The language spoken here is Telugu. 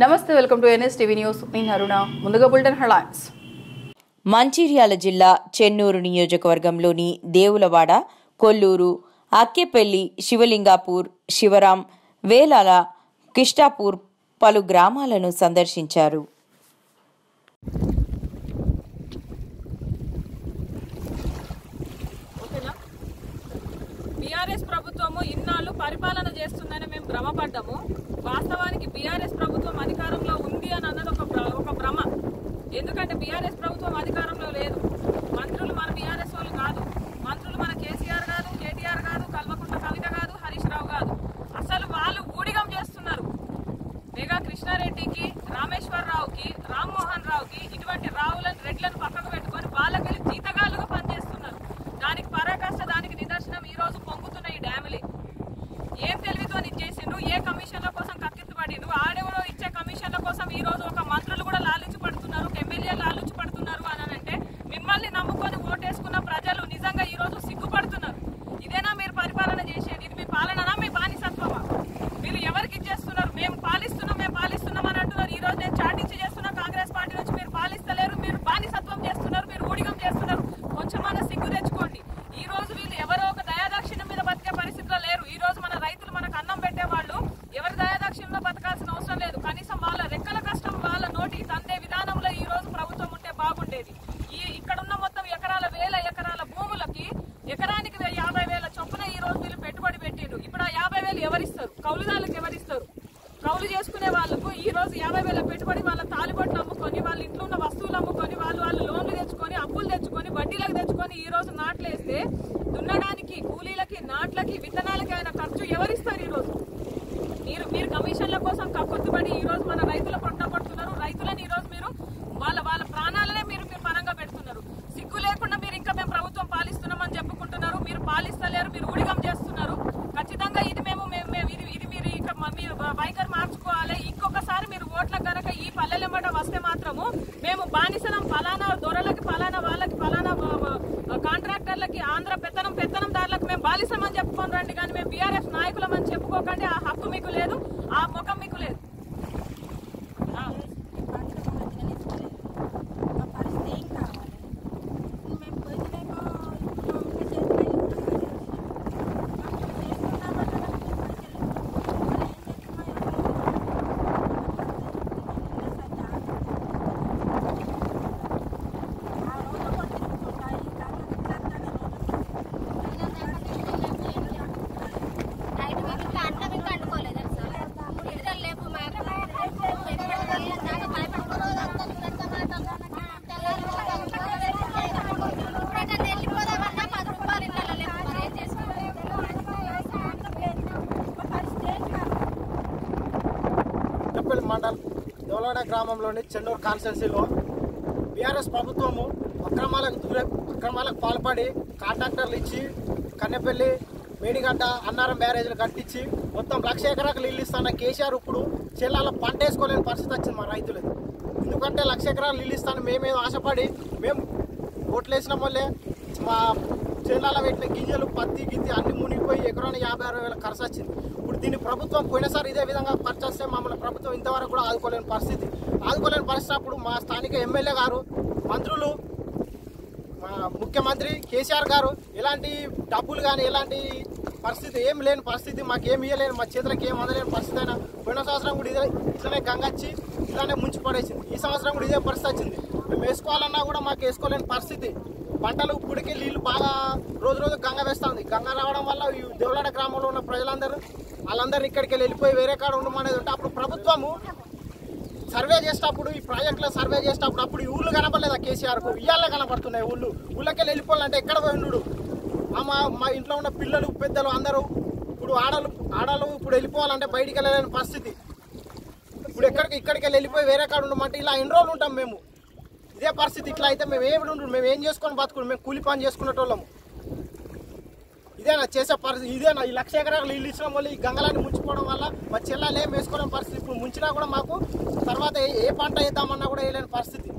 నమస్తే welcome to N S TV news నేను అరుణ ముందుగా బులెటిన్ హెడ్లైన్స్ మంచిర్యాల జిల్లా చెన్నూరు నియోజకవర్గంలోని దేవులవాడ కొల్లూరు అక్కెపల్లి శివలింగాపూర్ శివరాం వేలాల కిష్టాపూర్ పలు గ్రామాలను సందర్శించారు ఓకేనా బీఆర్ఎస్ ప్రభుత్వము ఇన్నాళ్ళు పరిపాలన చేస్తుందని మేము భ్రమపడ్డాము వాస్తవానికి బీఆర్ఎస్ ప్రభుత్వం అధికారంలో ఉంది అని అన్నది ఒక భ్ర- ఒక భ్రమ ఎందుకంటే బీఆర్ఎస్ ప్రభుత్వం అధికారంలో లేదు మంత్రులు మన బీఆర్ఎస్ వాళ్ళు కాదు మంత్రులు మన కేసీఆర్ కాదు కేటీఆర్ కాదు కల్వకుంట్ల కవిత కాదు హరీష్ రావు కాదు అసలు వాళ్ళు ఊడిగం చేస్తున్నారు మెగా కృష్ణారెడ్డికి రామేశ్వరరావుకి రామ్మోహన్ రావుకి ఇటువంటి రావులను రెడ్లను పక్కకు పెట్టుకొని వాళ్ళకెళ్ళి జీతగాళ్ళుగా పనిచేస్తున్నారు దానికి పరాకాష్ట దానికి నిదర్శనం ఈ రోజు పొంగుతున్న ఈ డ్యాములే ఏం తెలివితో ఇది చేసిండ్రు ఏ కమిషన్ల కోసం కక్కించబడిండ్రు ఆడెవరో ఇచ్చే కమిషన్ల కోసం ఈ రోజు ఒక మంత్రులు కూడా లాలించి పడుతున్నారు ఒక ఎమ్మెల్యే లాలించి పడుతున్నారు అని అంటే మిమ్మల్ని నమ్ముకొని ఓటేసుకున్న ప్రజలు నిజంగా ఈ రోజు సిగ్గుపడుతున్నారు ఇదేనా మీరు పరిపాలన చేసేది ఇది మీ పాలననా మీ బానిసత్వమా మీరు ఎవరికి ఇచ్చేస్తున్నారు మేము పాలిస్తున్నాం మేము పాలిస్తున్నాం అని అంటున్నారు ఈ రోజు నేను చాటించి చేస్తున్నా కాంగ్రెస్ పార్టీ నుంచి మీరు పాలిస్తలేరు మీరు బానిసత్వం చేస్తున్నారు మీరు ఊడిగం చేస్తున్నారు కొంచెమన్నా సిగ్గు తెచ్చుకోండి ఈ రోజు వీళ్ళు ఎవరో ఒక దయాదాక్షిణ్యం మీద బతికే పరిస్థితిలో లేరు ఈ రోజు మన రైతులు మనకు అన్నం పెట్టే వాళ్ళు ఎవరి దయాదాక్షిణ్యంలో బతకాల్సిన అవసరం లేదు కనీసం వాళ్ళ రెక్కల కష్టం వాళ్ళ నోటి తందే విధానంలో ఈ రోజు ప్రభుత్వం ఉంటే బాగుండేది ఈ ఇక్కడ ఉన్న మొత్తం ఎకరాల వేల ఎకరాల భూములకి ఎకరానికి వే- యాభై వేల చొప్పున ఈ రోజు వీళ్ళు పెట్టుబడి పెట్టిండ్రు ఇప్పుడు ఆ యాభై వేలు ఎవరిస్తారు కౌలుదారులకు ఎవరిస్తారు కౌలు చేసుకునే వాళ్ళకు ఈ రోజు యాభై వేల పెట్టుబడి వాళ్ళ తాలిబొట్లు అమ్ముకొని వాళ్ళ ఇంట్లో ఉన్న వస్తువులు అమ్ముకొని వాళ్ళు వాళ్ళు లోన్లు తెచ్చుకొని అప్పులు తెచ్చుకొని వడ్డీలకు తెచ్చుకొని ఈ రోజు నాట్లేస్తే దున్నడానికి కూలీలకి నాట్లకి విత్తనాలకి అయిన ఖర్చు ఎవరిస్తారు ఈ రోజు మీరు మీరు కమిషన్ల కోసం కక్కుర్తిపడి ఈ రోజు మన రైతుల పొట్ట పడుతున్నారు రైతులని ఈ రోజు మీరు వాళ్ళ వాళ్ళ ప్రాణాలనే మీరు మీరు పరంగా పెడుతున్నారు సిగ్గు లేకుండా మీరు ఇంకా మేము ప్రభుత్వం పాలిస్తున్నామని చెప్పుకుంటున్నారు మీరు పాలిస్తలేరు మీరు ఊడిగం చేస్తున్నారు ఖచ్చితంగా ఇది మేము మేము మేము- ఇది ఇది మీరు ఇక మ- మీరు వైఖరి మార్చుకోవాలి ఇంకొకసారి మీరు ఓట్ల కనుక ఈ పల్లెలెమ్మట వస్తే మాత్రము మేము బానిసనం ఫలానా దొరలకి ఫలానా వాళ్ళకి ఫలానా వ- వ- కాంట్రాక్టర్లకి ఆంధ్ర పెత్తనం పెత్తనందారులకు మేము బాలిసమని చెప్పుకొని రండి కానీ మేము బీఆర్ఎఫ్ నాయకులమని చెప్పుకోకండి ఆ హక్కు మీకు లేదు ఆ ముఖం మీకు లేదు ఆ. నైట్ మేము ఇంకా అన్నం ఇంకా వండుకోలేదు సార్ విడుదల లేపు మాకు దాకా భయపడుతున్నాం వెళ్ళిపోదామన్నా పది రూపాయలు ఇళ్ళలో లేవు మరి ఏం టెంపుల్ మండల్ దేవలవాడ గ్రామంలోని చెన్నూరు కాన్స్టెన్సీలో బీఆర్ఎస్ ప్రభుత్వము అక్రమాలకు దూర అక్రమాలకు పాల్పడి కాంట్రాక్టర్లు ఇచ్చి కన్నెపల్లి మేడిగడ్డ అన్నారం బ్యారేజీలు కట్టించి మొత్తం లక్ష ఎకరాలకు నీళ్ళు ఇస్తాన కేసీఆర్ ఇప్పుడు చెల్లాల పంట వేసుకోలేని పరిస్థితి వచ్చింది మా రైతులది ఎందుకంటే లక్ష ఎకరాలు నీళ్ళు ఇస్తాను మేమేదో ఆశపడి మేము ఓట్లు వేసిన వల్లే మా చేలాల పెట్టిన గింజలు పత్తి గిత్తి అన్ని మునిగిపోయి ఎకరానికి యాభై అరవై వేల ఖర్చు వచ్చింది ఇప్పుడు దీన్ని ప్రభుత్వం పోయినసారి ఇదే విధంగా ఖర్చు వస్తే మమ్మల్ని ప్రభుత్వం ఇంతవరకు కూడా ఆదుకోలేని పరిస్థితి ఆదుకోలేని పరిస్థితి అప్పుడు మా స్థానిక ఎమ్మెల్యే గారు మంత్రులు మా ముఖ్యమంత్రి కేసీఆర్ గారు ఎలాంటి డబ్బులు కానీ ఎలాంటి పరిస్థితి ఏం లేని పరిస్థితి మాకు ఏమి ఇవ్వలేని మా చేతులకు ఏం అందలేని పరిస్థితి అయినా పోయిన సంవత్సరం కూడా ఇదే ఇట్లనే గంగచ్చి ఇట్లానే ముంచి పడేసింది ఈ సంవత్సరం కూడా ఇదే పరిస్థితి వచ్చింది మేము వేసుకోవాలన్నా కూడా మాకు వేసుకోలేని పరిస్థితి పంటలు ఇప్పటికే నీళ్లు బాగా రోజు రోజు గంగ వేస్తుంది గంగ రావడం వల్ల ఈ దేవలాడ గ్రామంలో ఉన్న ప్రజలందరూ వాళ్ళందరూ ఇక్కడికి వెళ్ళి వెళ్ళిపోయి వేరే కాడ ఉండమనేది ఉంటే అప్పుడు ప్రభుత్వము సర్వే చేసేటప్పుడు ఈ ప్రాజెక్టులో సర్వే చేసేటప్పుడు అప్పుడు ఈ ఊళ్ళు కనపడలేదా కేసీఆర్ కు ఇయ్యాలే కనపడుతున్నాయి ఊళ్ళు ఊళ్ళకెళ్ళి వెళ్ళిపోవాలంటే ఎక్కడ పోయి ఉండు మా మా ఇంట్లో ఉన్న పిల్లలు పెద్దలు అందరూ ఇప్పుడు ఆడలు ఆడలు ఇప్పుడు వెళ్ళిపోవాలంటే బయటికి వెళ్ళలేని పరిస్థితి ఇప్పుడు ఎక్కడికి ఇక్కడికి వెళ్ళి వెళ్ళిపోయి వేరే కాడ ఉండమంటే ఇలా ఎన్ని రోజులు ఉంటాం మేము ఇదే పరిస్థితి ఇట్లా అయితే మేము ఏమి ఉండు మేము ఏం చేసుకొని బతుకుడు మేము కూలి పని చేసుకునేటోళ్ళము ఇదేనా చేసే పరిస్థితి ఇదేనా ఈ లక్ష ఎకరాలు ఇల్లు ఇచ్చడం వల్ల ఈ గంగలాన్ని ముంచిపోవడం వల్ల మా చెల్లెలు ఏం వేసుకోలేని పరిస్థితి ఇప్పుడు ముంచినా కూడా మాకు తర్వాత ఏ- ఏ పంట వేద్దామన్నా కూడా వేయలేని పరిస్థితి